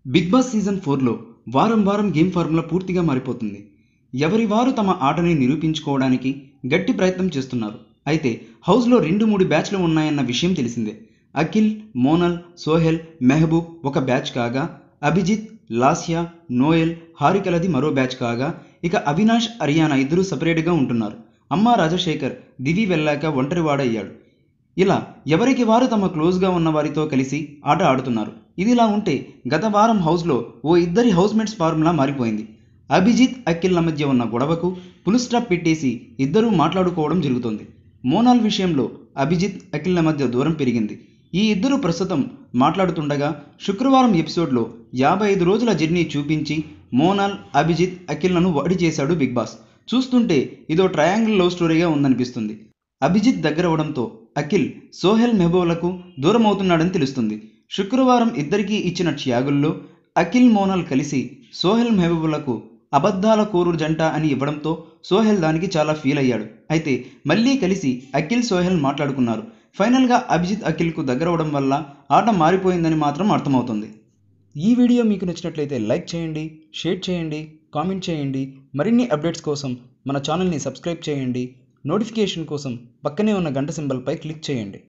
big boss season ఫోర్లో వారం వారం గేమ్ ఫార్ములా పూర్తిగా మారిపోతుంది ఎవరి వారు తమ ఆటని నిరూపించుకోవడానికి గట్టి ప్రయత్నం చేస్తున్నారు అయితే హౌస్లో రెండు మూడు బ్యాచ్లు ఉన్నాయన్న విషయం తెలిసిందే అఖిల్ మోనల్ సోహెల్ మెహబూబ్ ఒక బ్యాచ్ కాగా అభిజిత్ లాస్యా నోయల్ హారికలది మరో బ్యాచ్ కాగా ఇక అవినాష్ అరియానా ఇద్దరు సపరేట్గా ఉంటున్నారు అమ్మా రాజశేఖర్ దివి వెళ్ళాక ఒంటరివాడయ్యాడు ఇలా ఎవరికి వారు తమ క్లోజ్గా ఉన్న వారితో కలిసి ఆట ఆడుతున్నారు ఇదిలా ఉంటే గత వారం హౌస్లో ఓ ఇద్దరి హౌస్మేట్స్ ఫార్ములా మారిపోయింది అభిజిత్ అఖిల్ల మధ్య ఉన్న గొడవకు పుల్ స్టాప్ పెట్టేసి ఇద్దరూ మాట్లాడుకోవడం జరుగుతోంది మోనాల్ విషయంలో అభిజిత్ అఖిల్ల మధ్య దూరం పెరిగింది ఈ ఇద్దరు ప్రస్తుతం మాట్లాడుతుండగా శుక్రవారం ఎపిసోడ్లో యాభై ఐదు రోజుల జర్నీ చూపించి మోనాల్ అభిజిత్ అఖిల్లను వడి చేశాడు బిగ్ బాస్ చూస్తుంటే ఇదో ట్రయాంగిల్ లవ్ స్టోరీగా ఉందనిపిస్తుంది అభిజిత్ దగ్గరవడంతో అఖిల్ సోహెల్ మెహబూబ్లకు దూరం అవుతున్నాడని తెలుస్తుంది శుక్రవారం ఇద్దరికీ ఇచ్చిన త్యాగుల్లో అఖిల్ మోనల్ కలిసి సోహెల్ మెహబూబులకు అబద్ధాల కోరు జంట అని ఇవ్వడంతో సోహెల్ దానికి చాలా ఫీల్ అయ్యాడు అయితే మళ్ళీ కలిసి అఖిల్ సోహెల్ మాట్లాడుకున్నారు ఫైనల్గా అభిజిత్ అఖిల్కు దగ్గరవడం వల్ల ఆట మారిపోయిందని మాత్రం అర్థమవుతుంది ఈ వీడియో మీకు నచ్చినట్లయితే లైక్ చేయండి షేర్ చేయండి కామెంట్ చేయండి మరిన్ని అప్డేట్స్ కోసం మన ఛానల్ని సబ్స్క్రైబ్ చేయండి నోటిఫికేషన్ కోసం పక్కనే ఉన్న గంట సింబల్పై క్లిక్ చేయండి